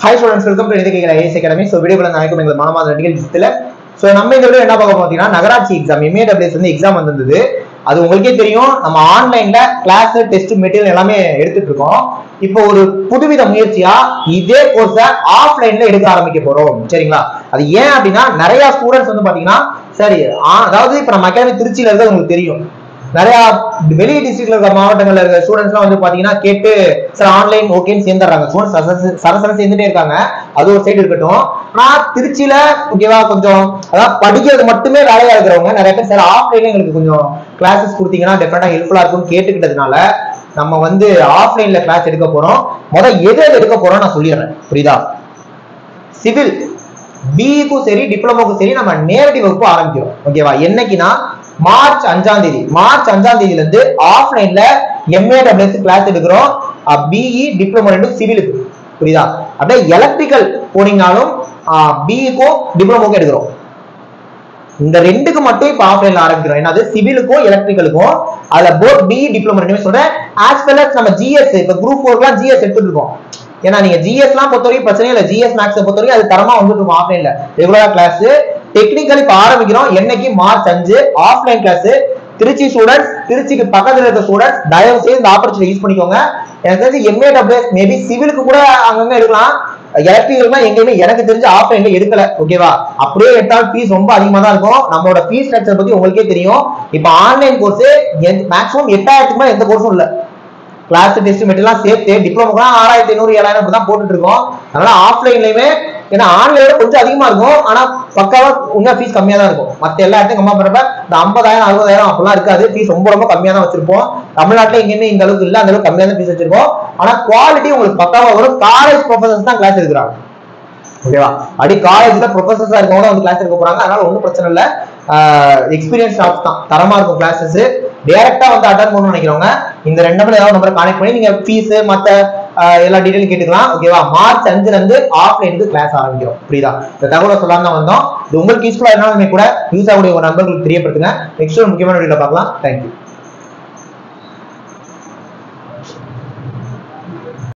hi students welcome to நிதிக்கைகள் IS academy so video நடக்கும் எங்கள் மாணவ நிகழ்ச்சியில் ஸோ நம்ம இந்த வீடியோ என்ன பார்க்க பார்த்தீங்கன்னா நகராட்சி எக்ஸாம் எம்ஏடபிள்யூஎஸ் வந்து எக்ஸாம் வந்திருந்தது அது உங்களுக்கே தெரியும் நம்ம ஆன்லைன்ல கிளாஸ் டெஸ்ட் மெட்டீரியல் எல்லாமே எடுத்துட்டு இருக்கோம் இப்போ ஒரு புதுவித முயற்சியா இதே கோர்ஸை ஆஃப்லைன்ல எடுக்க ஆரம்பிக்க போறோம் சரிங்களா அது ஏன் அப்படின்னா நிறைய ஸ்டூடெண்ட்ஸ் வந்து பாத்தீங்கன்னா சரி ஆ- அதாவது இப்போ நம்ம அகாடமி திருச்சியில இருக்கிறது உங்களுக்கு தெரியும் நிறைய வெளி டிஸ்ட்ரிக்ட்ல இருக்க மாவட்டங்கள்ல இருக்க ஸ்டூடெண்ட்ஸ்லாம் வந்து பாத்தீங்கன்னா கேட்டு சார் ஆன்லைன் ஓகேன்னு சேர்ந்துடுறாங்க ஸ்டூடெண்ட்ஸ் சரசர சேர்ந்துட்டே இருக்காங்க அது ஒரு சைடு இருக்கட்டும் ஆனா திருச்சியில ஓகேவா கொஞ்சம் அதாவது படிக்கிறது மட்டுமே வேலையா இருக்கிறவங்க நிறைய பேர் சார் ஆஃப்லைன்ல எங்களுக்கு கொஞ்சம் கிளாஸஸ் கொடுத்தீங்கன்னா டெஃபினட்டா ஹெல்ப்ஃபுல்லா இருக்கும்னு கேட்டுக்கிட்டதுனால நம்ம வந்து ஆஃப்லைன்ல கிளாஸ் எடுக்க போறோம் முதல் எது எது எடுக்க போறோம் நான் சொல்லிடுறேன் புரியுதா சிவில் பிஇக்கும் சரி டிப்ளமோக்கும் சரி நம்ம நேரடி வகுப்பு ஆரம்பிக்கிறோம் ஓகேவா என்னைக்குன்னா மார்ச் அஞ்சாம் தேதி மார்ச் அஞ்சாம் தேதியில இருந்து ஆஃப்லைன்ல எம்ஏடபிள்யூஎஸ் கிளாஸ் எடுக்கிறோம் பிஇ டிப்ளமோ ரெண்டும் சிவிலுக்கு புரியுதா அப்படியே எலக்ட்ரிக்கல் போனீங்கனாலும் பிஇக்கும் டிப்ளமோக்கும் எடுக்கிறோம் இந்த ரெண்டுக்கு மட்டும் இப்ப ஆஃப்லைன்ல ஆரம்பிக்கிறோம் என்னது சிவிலுக்கும் எலக்ட்ரிக்கலுக்கும் அதுல போத் பிஇ டிப்ளமோ ரெண்டுமே சொல்றேன் ஆஸ் வெல் as நம்ம ஜிஎஸ் இப்ப குரூப் ஃபோர்க்குலாம் ஜிஎஸ் எடுத்துட்டு இருக்கோம் ஏன்னா நீங்க ஜிஎஸ் எல்லாம் பொறுத்த வரைக்கும் பிரச்சனை இல்லை ஜிஎஸ் மேக்ஸ் பொறுத்த வரைக்கும் அது தரமா வந்துட்டு இருக்கும் ஆஃப்லைன்ல ரெகுலரா கிளாஸ் டெக்னிக்கல் இப்ப ஆரம்பிக்கிறோம் என்னைக்கு மார்ச் அஞ்சு ஆஃப்லைன் கிளாஸ் திருச்சி ஸ்டூடெண்ட்ஸ் திருச்சிக்கு பக்கத்துல இருக்க ஸ்டூடெண்ட்ஸ் தயவு செய்து இந்த ஆப்பர்ச்சுனிட்டி யூஸ் பண்ணிக்கோங்க எனக்கு தெரிஞ்சு எம்ஏடபிள்யூஎஸ் மேபி சிவிலுக்கு கூட அங்கங்க எடுக்கலாம் எலக்ட்ரிக்கல்னா எங்கேயுமே எனக்கு தெரிஞ்சு ஆஃப்லைன்ல எடுக்கல ஓகேவா அப்படியே எடுத்தாலும் ஃபீஸ் ரொம்ப அதிகமா தான் இருக்கும் நம்மளோட ஃபீஸ் ஸ்ட்ரக்சர் பத்தி உங்களுக்கே தெரியும் இப்போ ஆன்லைன் கோர்ஸ் மேக்ஸிமம் எட்டாயிரத்துக்கு மேல எந்த கோர்ஸும் இல்ல கிளாஸ் டெஸ்ட் மெட்டீரியல்லாம் சேர்த்து டிப்ளமோக்கெல்லாம் ஆறாயிரத்தி ஐநூறு ஏழாயிரம் இப்படி தான் போட்டுட்டு இருக்கோம் அதனால ஆஃப்லைன்லயுமே ஏன்னா ஆன்லைன்ல கொஞ்சம் அதிகமா இருக்கும் ஆனா பக்காவா உண்மையா ஃபீஸ் கம்மியா தான் இருக்கும் மத்த எல்லா இடத்தையும் கம்மா பண்றப்ப இந்த ஐம்பதாயிரம் அறுபதாயிரம் அப்படிலாம் இருக்காது ஃபீஸ் ரொம்ப ரொம்ப கம்மியா தான் வச்சிருப்போம் தமிழ்நாட்டுல எங்கேயுமே இந்த அளவுக்கு இல்ல அந்த அளவுக்கு கம்மியா தான் ஃபீஸ் வச்சிருப்போம் ஆனா குவாலிட்டி உங்களுக்கு பக்காவா வரும் காலேஜ் ப்ரொஃபசர்ஸ் தான் கிளாஸ் எடுக்கிறாங்க ஓகேவா அடி காலேஜ்ல ப்ரொஃபசர்ஸா இருக்கவங்க வந்து கிளாஸ் எடுக்க போறாங்க அதனால ஒன்றும் பிரச்சனை இல்லை எக்ஸ்பீரியன்ஸ் ஸ்டாஃப் தான் தரமா இருக்கும் கிளாஸஸ் டைரக்டா வந்து அட்டன் பண்ணணும்னு நினைக்கிறவங்க இந்த ரெண்டு நம்பர் ஏதாவது நம்பரை கான்டெக்ட் பண்ணி நீங்க ஃபீஸ் மத்த ஆஹ், எல்லா டீடைலும் கேட்டுக்கலாம் ஓகேவா மார்ச் அஞ்சுல இருந்து ஆஃப்லைனுக்கு கிளாஸ் ஆரம்பிக்கிறோம் புரியுதா இந்த தகவலை சொல்லாம தான் வந்தோம் இது உங்களுக்கு யூஸ்ஃபுல்லா இருந்தாலுமே கூட யூஸ் ஆகக்கூடிய ஒரு நண்பர்களுக்கு தெரியப்படுத்துங்க நெக்ஸ்ட் ஒரு முக்கியமான வீடியோல பார்க்கலாம் தேங்க்யூ